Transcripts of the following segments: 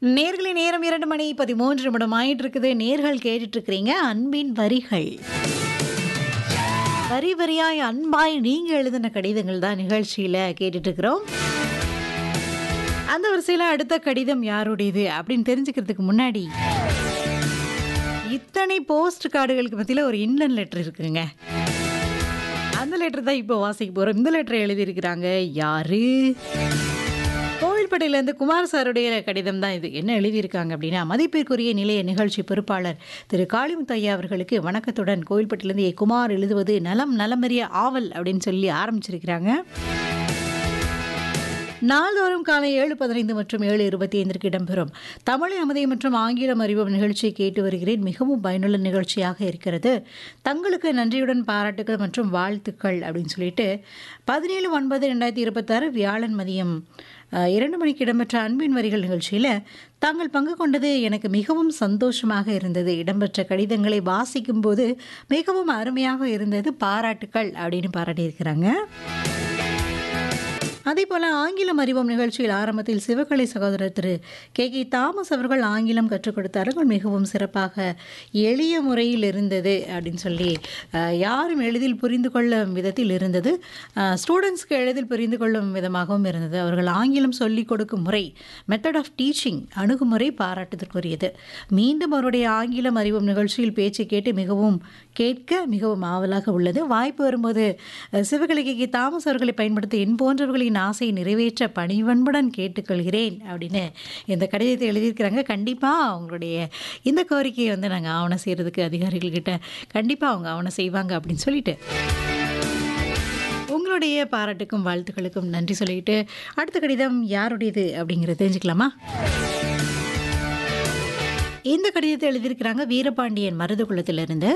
நேர்களை நேரம் இரண்டு மணி பதிமூன்று நிமிடம் ஆயிட்டு இருக்குது நேர்கள் கேட்டுட்டு இருக்கிறீங்க அன்பின் வரிகள் வரி வரியாய் அன்பாய் நீங்க எழுதின கடிதங்கள் தான் நிகழ்ச்சியில கேட்டுட்டு இருக்கிறோம் அந்த வரிசையில் அடுத்த கடிதம் யாருடையது அப்படின்னு தெரிஞ்சுக்கிறதுக்கு முன்னாடி இத்தனை போஸ்ட் கார்டுகளுக்கு மத்தியில் ஒரு இன்லன் லெட்டர் இருக்குங்க அந்த லெட்டர் தான் இப்போ வாசிக்க போகிறோம் இந்த லெட்டரை எழுதியிருக்கிறாங்க யாரு கோவில்பட்டியிலேருந்து குமார் சாருடைய கடிதம் தான் இது என்ன எழுதியிருக்காங்க அப்படின்னா மதிப்பிற்குரிய நிலைய நிகழ்ச்சி பொறுப்பாளர் திரு காளிமுத்தையா அவர்களுக்கு வணக்கத்துடன் கோவில்பட்டியிலேருந்து ஏ குமார் எழுதுவது நலம் நலமறிய ஆவல் அப்படின்னு சொல்லி ஆரம்பிச்சிருக்கிறாங்க நாள்தோறும் காலை ஏழு பதினைந்து மற்றும் ஏழு இருபத்தி ஐந்திற்கு இடம்பெறும் தமிழ் அமதி மற்றும் ஆங்கிலம் அறிவோம் நிகழ்ச்சியை கேட்டு வருகிறேன் மிகவும் பயனுள்ள நிகழ்ச்சியாக இருக்கிறது தங்களுக்கு நன்றியுடன் பாராட்டுகள் மற்றும் வாழ்த்துக்கள் அப்படின்னு சொல்லிட்டு பதினேழு ஒன்பது ரெண்டாயிரத்தி இருபத்தாறு வியாழன் மதியம் அஹ், இரண்டு மணிக்கு இடம்பெற்ற அன்பின் வரிகள் நிகழ்ச்சியில் தாங்கள் பங்கு கொண்டது எனக்கு மிகவும் சந்தோஷமாக இருந்தது இடம்பெற்ற கடிதங்களை வாசிக்கும் போது மிகவும் அருமையாக இருந்தது பாராட்டுக்கள் அப்படின்னு பாராட்டியிருக்கிறாங்க அதே போல ஆங்கிலம் அறிவோம் நிகழ்ச்சியில் ஆரம்பத்தில் சிவகலை சகோதரர் திரு கே கே தாமஸ் அவர்கள் ஆங்கிலம் கற்றுக் கொடுத்தார்கள் மிகவும் சிறப்பாக எளிய முறையில் இருந்தது அப்படின்னு சொல்லி அஹ், யாரும் எளிதில் புரிந்து கொள்ளும் விதத்தில் இருந்தது ஸ்டூடெண்ட்ஸ்க்கு எளிதில் புரிந்து கொள்ளும் விதமாகவும் இருந்தது அவர்கள் ஆங்கிலம் சொல்லிக் கொடுக்கும் முறை மெத்தட் ஆஃப் டீச்சிங் அணுகுமுறை பாராட்டுதற்குரியது மீண்டும் அவருடைய ஆங்கிலம் அறிவோம் நிகழ்ச்சியில் பேச்சு கேட்டு மிகவும் கேட்க மிகவும் ஆவலாக உள்ளது வாய்ப்பு வரும்போது அஹ், சிவகலை கே கே தாமஸ் அவர்களை பயன்படுத்தி என் போன்றவர்களின் ஆசையை நிறைவேற்ற பணிவன்புடன் கேட்டுக்கொள்கிறேன் அப்படின்னு இந்த கடிதத்தை எழுதியிருக்கிறாங்க கண்டிப்பாக அவங்களுடைய இந்த கோரிக்கையை வந்து நாங்கள் ஆவணம் செய்கிறதுக்கு அதிகாரிகள்கிட்ட கண்டிப்பாக அவங்க ஆவணம் செய்வாங்க அப்படின்னு சொல்லிட்டு உங்களுடைய பாராட்டுக்கும் வாழ்த்துக்களுக்கும் நன்றி சொல்லிட்டு அடுத்த கடிதம் யாருடையது அப்படிங்கிறத தெரிஞ்சுக்கலாமா இந்த கடிதத்தை எழுதியிருக்கிறாங்க வீரபாண்டியன் மருதுகுளத்திலிருந்து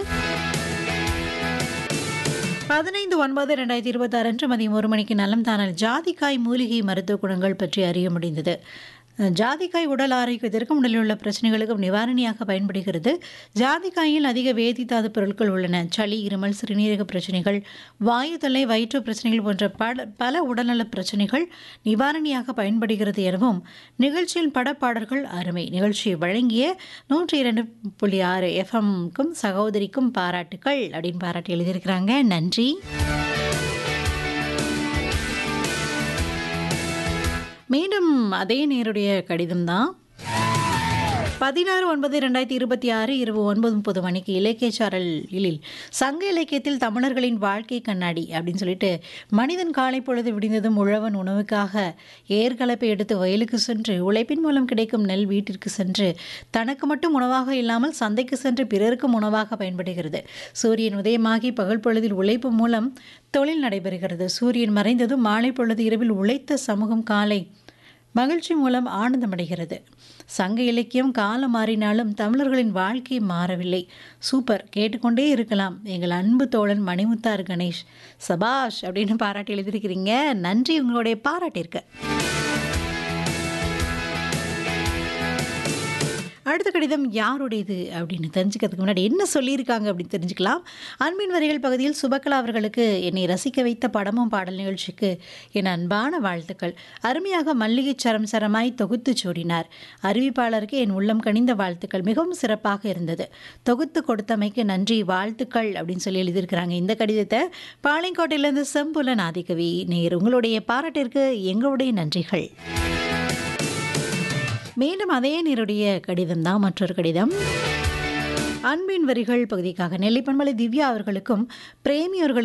பதினைந்து ஒன்பது ரெண்டாயிரத்தி இருபத்தாறு அன்று மதியம் ஒரு மணிக்கு நலம் தானல் ஜாதிக்காய் மூலிகை மருத்துவ குணங்கள் பற்றி அறிய முடிந்தது ஜாதிக்காய் உடல் ஆரோக்கியத்திற்கும் உடலில் உள்ள பிரச்சனைகளுக்கும் நிவாரணியாக பயன்படுகிறது ஜாதிக்காயில் அதிக வேதித்தாது பொருட்கள் உள்ளன சளி இருமல் சிறுநீரக பிரச்சனைகள் வாயு தொல்லை வயிற்று பிரச்சனைகள் போன்ற பல பல உடல்நல பிரச்சனைகள் நிவாரணியாக பயன்படுகிறது எனவும் நிகழ்ச்சியின் படப்பாடல்கள் அருமை நிகழ்ச்சியை வழங்கிய நூற்றி இரண்டு புள்ளி ஆறு எஃப்எம்க்கும் சகோதரிக்கும் பாராட்டுக்கள் அப்படின்னு பாராட்டி எழுதியிருக்கிறாங்க நன்றி மீண்டும் அதே நேருடைய கடிதம் தான் பதினாறு ஒன்பது ரெண்டாயிரத்தி இருபத்தி ஆறு இரவு ஒன்பது முப்பது மணிக்கு இலக்கிய சாரலில் சங்க இலக்கியத்தில் தமிழர்களின் வாழ்க்கை கண்ணாடி அப்படின்னு சொல்லிட்டு மனிதன் காலை பொழுது விடிந்ததும் உழவன் உணவுக்காக ஏர்கலப்பை எடுத்து வயலுக்கு சென்று உழைப்பின் மூலம் கிடைக்கும் நெல் வீட்டிற்கு சென்று தனக்கு மட்டும் உணவாக இல்லாமல் சந்தைக்கு சென்று பிறருக்கும் உணவாக பயன்படுகிறது சூரியன் உதயமாகி பகல் பொழுதில் உழைப்பு மூலம் தொழில் நடைபெறுகிறது சூரியன் மறைந்ததும் மாலை பொழுது இரவில் உழைத்த சமூகம் காலை மகிழ்ச்சி மூலம் ஆனந்தமடைகிறது சங்க இலக்கியம் காலம் மாறினாலும் தமிழர்களின் வாழ்க்கை மாறவில்லை சூப்பர் கேட்டுக்கொண்டே இருக்கலாம் எங்கள் அன்பு தோழன் மணிமுத்தார் கணேஷ் சபாஷ் அப்படின்னு பாராட்டி எழுதியிருக்கிறீங்க நன்றி உங்களுடைய பாராட்டிற்கு அடுத்த கடிதம் யாருடையது அப்படின்னு தெரிஞ்சுக்கிறதுக்கு முன்னாடி என்ன சொல்லியிருக்காங்க அப்படின்னு தெரிஞ்சுக்கலாம் அன்பின் வரிகள் பகுதியில் சுபகலா அவர்களுக்கு என்னை ரசிக்க வைத்த படமும் பாடல் நிகழ்ச்சிக்கு என் அன்பான வாழ்த்துக்கள் அருமையாக மல்லிகை சரம் சரமாய் தொகுத்து சூடினார் அறிவிப்பாளருக்கு என் உள்ளம் கனிந்த வாழ்த்துக்கள் மிகவும் சிறப்பாக இருந்தது தொகுத்து கொடுத்தமைக்கு நன்றி வாழ்த்துக்கள் அப்படின்னு சொல்லி எழுதியிருக்கிறாங்க இந்த கடிதத்தை பாளையங்கோட்டையிலேருந்து செம்புலன் ஆதிக்கவி நேர் உங்களுடைய பாராட்டிற்கு எங்களுடைய நன்றிகள் மீண்டும் அதே நேருடைய கடிதம் தான் மற்றொரு கடிதம் அன்பின் வரிகள் பகுதிக்காக நெல்லிப்பன்மலை திவ்யா அவர்களுக்கும் பிரேமி அவர்களுக்கும்